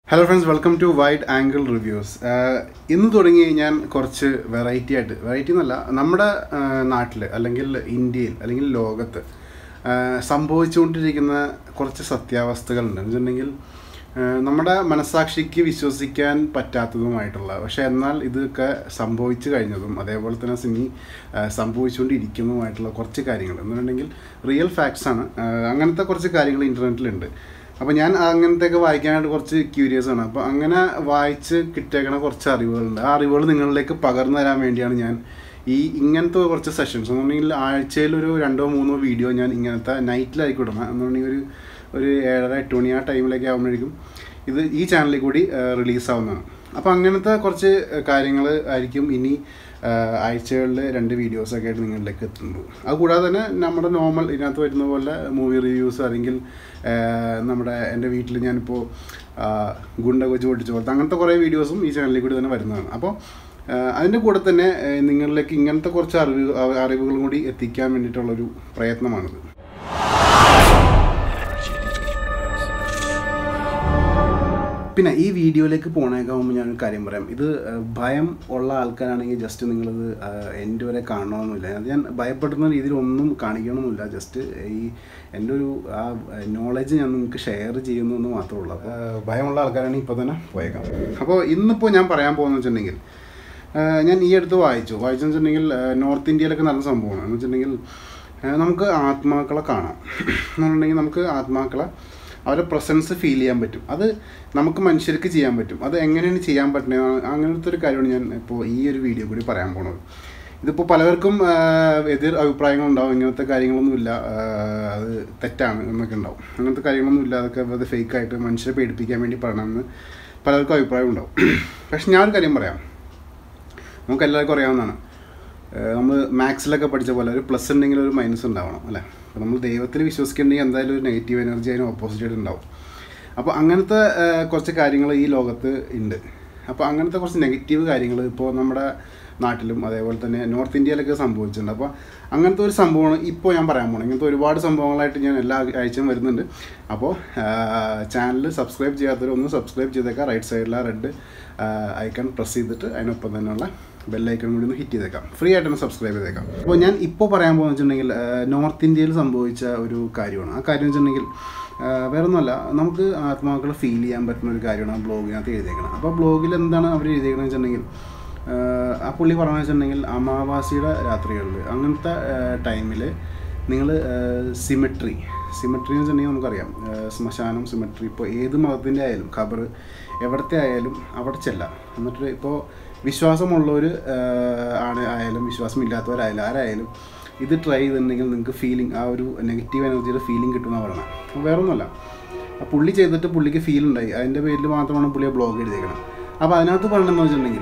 hello friends welcome to wide angle reviews ഇന്ന് തുടങ്ങി ഞാൻ കുറച്ച് വെറൈറ്റി ആയിട്ട് വെറൈറ്റി എന്നല്ല നമ്മുടെ നാട്ടിൽ അല്ലെങ്കിൽ ഇന്ത്യയിൽ അല്ലെങ്കിൽ ലോകത്ത് ആ, സംഭവിച്ചുകൊണ്ടിരിക്കുന്ന കുറച്ച് സത്യാവസ്ഥകളുണ്ട് എന്ന് വെച്ചിട്ടുണ്ടെങ്കിൽ ആ, നമ്മുടെ മനസാക്ഷിക്ക് വിശ്വസിക്കാൻ പറ്റാത്തതുമായിട്ടുള്ള പക്ഷെ എന്നാൽ ഇതൊക്കെ സംഭവിച്ചു കഴിഞ്ഞതും അതേപോലെ തന്നെ സിനി ആ, സംഭവിച്ചുകൊണ്ടിരിക്കുന്നതുമായിട്ടുള്ള കുറച്ച് കാര്യങ്ങൾ എന്ന് പറഞ്ഞിട്ടുണ്ടെങ്കിൽ റിയൽ ഫാക്ട്സ് ആണ് ആ, അങ്ങനത്തെ കുറച്ച് കാര്യങ്ങൾ ഇൻ്റർനെറ്റിലുണ്ട് അപ്പോൾ ഞാൻ അങ്ങനത്തെയൊക്കെ വായിക്കാനായിട്ട് കുറച്ച് ക്യൂരിയസ് ആണ് അപ്പോൾ അങ്ങനെ വായിച്ച് കിട്ടിയേക്കണ കുറച്ച് അറിവുകളുണ്ട് ആ അറിവുകൾ നിങ്ങളിലേക്ക് പകർന്നു തരാൻ വേണ്ടിയാണ് ഞാൻ ഈ ഇങ്ങനത്തെ കുറച്ച് സെഷൻസ് എന്നുണ്ടെങ്കിൽ ആഴ്ചയിൽ ഒരു രണ്ടോ മൂന്നോ വീഡിയോ ഞാൻ ഇങ്ങനത്തെ നൈറ്റിലായിരിക്കും ഇടണം എന്നുണ്ടെങ്കിൽ ഒരു ഒരു ഏഴര എട്ട് മണി ആ ടൈമിലേക്ക് ആകുമ്പോഴേക്കും ഇത് ഈ ചാനലിൽ കൂടി റിലീസ് ആവുന്നതാണ് അപ്പോൾ അങ്ങനത്തെ കുറച്ച് കാര്യങ്ങൾ ആയിരിക്കും ഇനി ആഴ്ചകളിൽ രണ്ട് വീഡിയോസൊക്കെ ആയിട്ട് നിങ്ങളിലേക്ക് എത്തുന്നത് അതുകൂടാതെ തന്നെ നമ്മുടെ നോർമൽ ഇതിനകത്ത് വരുന്ന പോലെ മൂവി റിവ്യൂസ് അല്ലെങ്കിൽ ആ, നമ്മുടെ എൻ്റെ വീട്ടിൽ ഞാനിപ്പോൾ ആ, ഗുണ്ട കൊച്ചു പൊട്ടിച്ച പോലത്തെ അങ്ങനത്തെ കുറേ വീഡിയോസും ഈ ചാനലിൽ കൂടി തന്നെ വരുന്നതാണ് അപ്പോൾ ആ, അതിൻ്റെ കൂടെ തന്നെ ആ, നിങ്ങളിലേക്ക് ഇങ്ങനത്തെ കുറച്ച് അറിവ് അറിവുകളും കൂടി എത്തിക്കാൻ വേണ്ടിയിട്ടുള്ളൊരു പ്രയത്നമാണിത് പിന്നെ ഈ വീഡിയോയിലേക്ക് പോണേക്കാവുമ്പോൾ ഞാനൊരു കാര്യം പറയാം ഇത് ആ, ഭയം ഉള്ള ആൾക്കാരാണെങ്കിൽ ജസ്റ്റ് നിങ്ങളിത് ആ, എൻ്റെ വരെ കാണണമെന്നില്ല അത് ഞാൻ ഭയപ്പെടുന്ന രീതിയിൽ ഒന്നും കാണിക്കണമെന്നില്ല ജസ്റ്റ് ഈ എൻ്റെ ഒരു ആ നോളജ് ഞാൻ നിങ്ങൾക്ക് ഷെയർ ചെയ്യുന്നു എന്ന് മാത്രമേ ഉള്ളൂ അപ്പോൾ ആ, ഭയമുള്ള ആൾക്കാരാണെങ്കിൽ ഇപ്പോൾ തന്നെ പോയേക്കാം അപ്പോൾ ഇന്നിപ്പോൾ ഞാൻ പറയാൻ പോകുന്നത് വെച്ചിട്ടുണ്ടെങ്കിൽ ആ, ഞാൻ ഈ അടുത്ത് വായിച്ചു വായിച്ചെന്ന് വെച്ചിട്ടുണ്ടെങ്കിൽ ആ, നോർത്ത് ഇന്ത്യയിലൊക്കെ നടന്ന സംഭവമാണ് എന്ന് വെച്ചിട്ടുണ്ടെങ്കിൽ ആ, നമുക്ക് ആത്മാക്കളെ കാണാം എന്ന് പറഞ്ഞിട്ടുണ്ടെങ്കിൽ നമുക്ക് ആത്മാക്കളെ അവരുടെ പ്രസൻസ് ഫീൽ ചെയ്യാൻ പറ്റും അത് നമുക്ക് മനുഷ്യർക്ക് ചെയ്യാൻ പറ്റും അത് എങ്ങനെയാണ് ചെയ്യാൻ പറ്റുന്നത് അങ്ങനത്തെ ഒരു കാര്യമാണ് ഞാൻ ഇപ്പോൾ ഈ ഒരു വീഡിയോ കൂടി പറയാൻ പോണത് ഇതിപ്പോൾ പലർക്കും ആ, എതിർ അഭിപ്രായങ്ങളുണ്ടാവും ഇങ്ങനത്തെ കാര്യങ്ങളൊന്നുമില്ല ആ, അത് തെറ്റാണ് എന്നൊക്കെ ഉണ്ടാവും അങ്ങനത്തെ കാര്യങ്ങളൊന്നും ഇല്ല അതൊക്കെ വെറുതെ ഫേക്കായിട്ട് മനുഷ്യരെ പേടിപ്പിക്കാൻ വേണ്ടി പറയണമെന്ന് പലർക്കും അഭിപ്രായം ഉണ്ടാവും പക്ഷെ ഞാനൊരു കാര്യം പറയാം നമുക്ക് എല്ലാവർക്കും അറിയാവുന്നതാണ് നമ്മൾ മാത്സിലൊക്കെ പഠിച്ച പോലെ ഒരു പ്ലസ് ഉണ്ടെങ്കിൽ ഒരു മൈനസ് ഉണ്ടാവണം അല്ലേ അപ്പോൾ നമ്മൾ ദൈവത്തിൽ വിശ്വസിക്കുന്നുണ്ടെങ്കിൽ എന്തായാലും ഒരു നെഗറ്റീവ് എനർജി അതിന് ഓപ്പോസിറ്റ് ഉണ്ടാവും അപ്പോൾ അങ്ങനത്തെ ആ, കുറച്ച് കാര്യങ്ങൾ ഈ ലോകത്ത് ഉണ്ട് അപ്പോൾ അങ്ങനത്തെ കുറച്ച് നെഗറ്റീവ് കാര്യങ്ങൾ ഇപ്പോൾ നമ്മുടെ നാട്ടിലും അതേപോലെ തന്നെ നോർത്ത് ഇന്ത്യയിലൊക്കെ സംഭവിച്ചിട്ടുണ്ട് അപ്പോൾ അങ്ങനത്തെ ഒരു സംഭവമാണ് ഇപ്പോൾ ഞാൻ പറയാൻ പോകണം ഇങ്ങനത്തെ ഒരുപാട് സംഭവങ്ങളായിട്ട് ഞാൻ എല്ലാ ആഴ്ചയും വരുന്നുണ്ട് അപ്പോൾ ചാനൽ സബ്സ്ക്രൈബ് ചെയ്യാത്തവർ ഒന്ന് സബ്സ്ക്രൈബ് ചെയ്തേക്കാം റൈറ്റ് സൈഡിലെ റെഡ് ഐക്കൺ പ്രസ് ചെയ്തിട്ട് അതിനൊപ്പം തന്നെയുള്ള ബെല്ലൈക്കൺ കൂടി ഒന്ന് ഹിറ്റ് ചെയ്തേക്കാം ഫ്രീ ആയിട്ട് തന്നെ സബ്സ്ക്രൈബ് ചെയ്തേക്കാം അപ്പോൾ ഞാൻ ഇപ്പോൾ പറയാൻ പോകുന്നത് വെച്ചിട്ടുണ്ടെങ്കിൽ നോർത്ത് ഇന്ത്യയിൽ സംഭവിച്ച ഒരു കാര്യമാണ് ആ കാര്യം വെച്ചിട്ടുണ്ടെങ്കിൽ ആ, വേറെ ഒന്നുമല്ല നമുക്ക് ആത്മാക്കളെ ഫീൽ ചെയ്യാൻ പറ്റുന്ന ഒരു കാര്യമാണ് ആ ബ്ലോഗിനകത്ത് എഴുതിയേക്കണം അപ്പോൾ ബ്ലോഗിൽ എന്താണ് അവർ എഴുതിയേക്കണമെന്ന് വെച്ചിട്ടുണ്ടെങ്കിൽ ആ, ആ പുള്ളി പറഞ്ഞു വെച്ചിട്ടുണ്ടെങ്കിൽ അമാവാസിയുടെ രാത്രികളിൽ അങ്ങനത്തെ ടൈമിൽ നിങ്ങൾ സിമെട്രി സിമെട്രി എന്ന് വെച്ചിട്ടുണ്ടെങ്കിൽ നമുക്കറിയാം ആ, ശ്മശാനം സിമെട്രി ഇപ്പോൾ ഏത് മതത്തിൻ്റെ ആയാലും ഖബർ എവിടത്തെ ആയാലും അവിടെ ചെല്ലാം എന്നിട്ട് ഇപ്പോൾ വിശ്വാസമുള്ളവർ ആണ് ആയാലും വിശ്വാസമില്ലാത്തവരായാലും ആരായാലും ഇത് ട്രൈ ചെയ്തിട്ടുണ്ടെങ്കിൽ നിങ്ങൾക്ക് ഫീലിംഗ് ആ ഒരു നെഗറ്റീവ് എനർജിയുടെ ഫീലിംഗ് കിട്ടുന്ന പറയണം അപ്പോൾ വേറെ ഒന്നുമല്ല ആ പുള്ളി ചെയ്തിട്ട് പുള്ളിക്ക് ഫീൽ ഉണ്ടായി അതിൻ്റെ പേരിൽ മാത്രമാണ് പുള്ളിയെ ബ്ലോഗ് എഴുതിയേക്കണം അപ്പോൾ അതിനകത്ത് പറയണമെന്ന് വെച്ചിട്ടുണ്ടെങ്കിൽ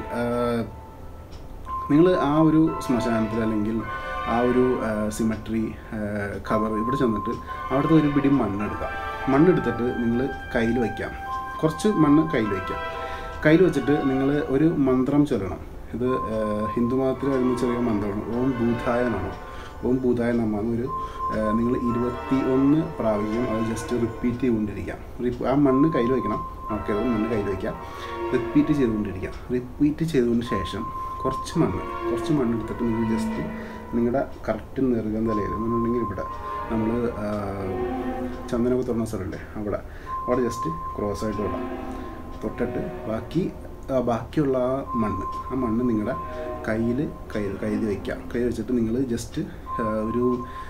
നിങ്ങൾ ആ ഒരു ശ്മശാനത്തിൽ അല്ലെങ്കിൽ ആ ഒരു സിമട്രി കവർ ഇവിടെ ചെന്നിട്ട് അവിടുത്തെ ഒരു പിടി മണ്ണെടുക്കാം മണ്ണെടുത്തിട്ട് നിങ്ങൾ കയ്യിൽ വയ്ക്കാം കുറച്ച് മണ്ണ് കയ്യിൽ വയ്ക്കാം കയ്യിൽ വെച്ചിട്ട് നിങ്ങൾ ഒരു മന്ത്രം ചൊല്ലണം ഇത് ആ, ഹിന്ദു മതത്തിൽ വരുന്ന ചെറിയ മന്ത്രമാണ് ഓം ഭൂതായ നമ ഓം ഭൂതായ നമ എന്നൊരു നിങ്ങൾ ഇരുപത്തി ഒന്ന് പ്രാവശ്യം അത് ജസ്റ്റ് റിപ്പീറ്റ് ചെയ്തുകൊണ്ടിരിക്കാം റിപ്പ് ആ മണ്ണ് കയ്യിൽ വയ്ക്കണം ഓക്കെ അത് മണ്ണ് കയ്യിൽ വയ്ക്കാം റിപ്പീറ്റ് ചെയ്തുകൊണ്ടിരിക്കാം റിപ്പീറ്റ് ചെയ്തതിന് ശേഷം കുറച്ച് മണ്ണ് കുറച്ച് മണ്ണ് എടുത്തിട്ട് നിങ്ങൾ ജസ്റ്റ് നിങ്ങളുടെ കറക്റ്റ് നെറുകം തലയിൽ എന്നുണ്ടെങ്കിൽ ഇവിടെ നമ്മൾ ചന്ദനമൊക്കെ തുറന്ന സ്ഥലമല്ലേ അവിടെ അവിടെ ജസ്റ്റ് ക്രോസ് ആയിട്ട് വിടാം തൊട്ടിട്ട് ബാക്കി ആ ബാക്കിയുള്ള ആ മണ്ണ് ആ മണ്ണ് നിങ്ങളുടെ കയ്യിൽ കൈ കയ്യിൽ വയ്ക്കാം കയ്യിൽ വെച്ചിട്ട് നിങ്ങൾ ജസ്റ്റ് ഒരു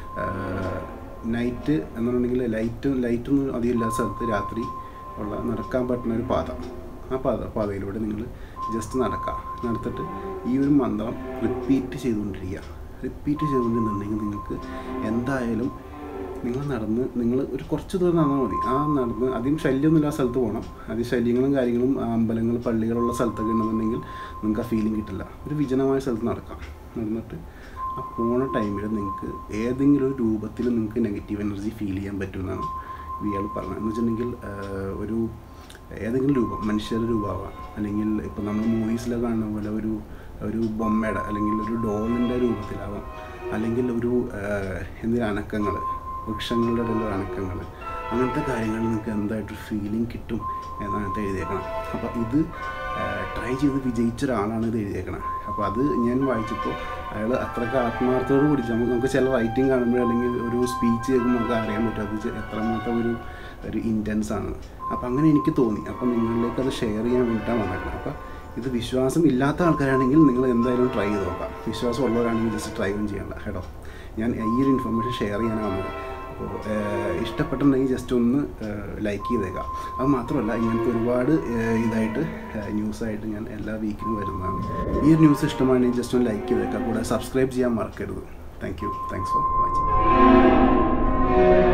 നൈറ്റ് എന്നുണ്ടെങ്കിൽ ലൈറ്റ് ലൈറ്റൊന്നും അധികം ഇല്ലാത്ത സ്ഥലത്ത് രാത്രി ഉള്ള നടക്കാൻ പറ്റുന്ന ഒരു പാത ആ പാത പാതയിലൂടെ നിങ്ങൾ ജസ്റ്റ് നടക്കുക നടത്തിട്ട് ഈ ഒരു മന്ത്രം റിപ്പീറ്റ് ചെയ്തുകൊണ്ടിരിക്കുക റിപ്പീറ്റ് ചെയ്തുകൊണ്ടിരുന്നുണ്ടെങ്കിൽ നിങ്ങൾക്ക് എന്തായാലും നിങ്ങൾ നടന്ന് നിങ്ങൾ ഒരു കുറച്ച് ദൂരം നടന്നാൽ മതി ആ നടന്ന് അധികം ശല്യമൊന്നുമില്ല ആ സ്ഥലത്ത് പോകണം അധികം ശല്യങ്ങളും കാര്യങ്ങളും ആ അമ്പലങ്ങൾ പള്ളികളുള്ള സ്ഥലത്തൊക്കെ ഉണ്ടെന്നുണ്ടെങ്കിൽ നിങ്ങൾക്ക് ആ ഫീലിംഗ് കിട്ടില്ല ഒരു വിജനമായ സ്ഥലത്ത് നടക്കാം നടന്നിട്ട് ആ പോണ ടൈമിൽ നിങ്ങൾക്ക് ഏതെങ്കിലും ഒരു രൂപത്തിൽ നിങ്ങൾക്ക് നെഗറ്റീവ് എനർജി ഫീൽ ചെയ്യാൻ പറ്റുമെന്നാണ് ഇയാൾ പറഞ്ഞത് എന്ന് വെച്ചിട്ടുണ്ടെങ്കിൽ ആ, ഒരു ഏതെങ്കിലും രൂപം മനുഷ്യരുടെ രൂപമാവാം അല്ലെങ്കിൽ ഇപ്പോൾ നമ്മൾ മൂവീസിലൊക്കെ കാണുന്ന പോലെ ഒരു ഒരു ബൊമ്മയുടെ അല്ലെങ്കിൽ ഒരു ഡോളിൻ്റെ രൂപത്തിലാവാം അല്ലെങ്കിൽ ഒരു എന്തെങ്കിലും അനക്കങ്ങൾ വൃക്ഷങ്ങളുടെ ഇടയിലുള്ള അനക്കങ്ങൾ അങ്ങനത്തെ കാര്യങ്ങൾ നിങ്ങൾക്ക് എന്തായിട്ടൊരു ഫീലിംഗ് കിട്ടും എന്നാണ് എഴുതിയേക്കണം അപ്പോൾ ഇത് ട്രൈ ചെയ്ത് വിജയിച്ച ഒരാളാണ് ഇത് എഴുതിയേക്കണം അപ്പോൾ അത് ഞാൻ വായിച്ചപ്പോൾ അയാൾ അത്രയ്ക്ക് ആത്മാർത്ഥത്തോട് കൂടി നമുക്ക് നമുക്ക് ചില റൈറ്റിംഗ് കാണുമ്പോൾ അല്ലെങ്കിൽ ഒരു സ്പീച്ച് കേൾക്കുമ്പോൾ നമുക്ക് അറിയാൻ പറ്റും അത് ചെ- എത്രമാത്രം ഒരു ഒരു ഇൻറ്റൻസ് ആണ് അപ്പോൾ അങ്ങനെ എനിക്ക് തോന്നി അപ്പോൾ നിങ്ങളിലേക്ക് അത് ഷെയർ ചെയ്യാൻ വേണ്ടിയിട്ടാണ് വന്നേക്കണം അപ്പോൾ ഇത് വിശ്വാസം ഇല്ലാത്ത ആൾക്കാരാണെങ്കിൽ നിങ്ങൾ എന്തായാലും ട്രൈ ചെയ്ത് നോക്കാം വിശ്വാസം ഉള്ളവരാണെങ്കിൽ ജസ്റ്റ് ട്രൈ ഒന്നും ചെയ്യണ്ട കേട്ടോ ഞാൻ ഈ ഒരു ഇൻഫർമേഷൻ ഷെയർ ചെയ്യാനാണ് വന്നത് അപ്പോൾ ഇഷ്ടപ്പെട്ടിട്ടുണ്ടെങ്കിൽ ജസ്റ്റ് ഒന്ന് ലൈക്ക് ചെയ്തേക്കാം അത് മാത്രമല്ല ഇങ്ങനത്തെ ഒരുപാട് ഏഹ്, ഇതായിട്ട് ന്യൂസായിട്ട് ഞാൻ എല്ലാ വീക്കിലും വരുന്നതാണ് ഈ ഒരു ന്യൂസ് ഇഷ്ടമാണെങ്കിൽ ജസ്റ്റ് ഒന്ന് ലൈക്ക് ചെയ്തേക്കാം കൂടെ സബ്സ്ക്രൈബ് ചെയ്യാൻ മറക്കരുത് thank you thanks for watching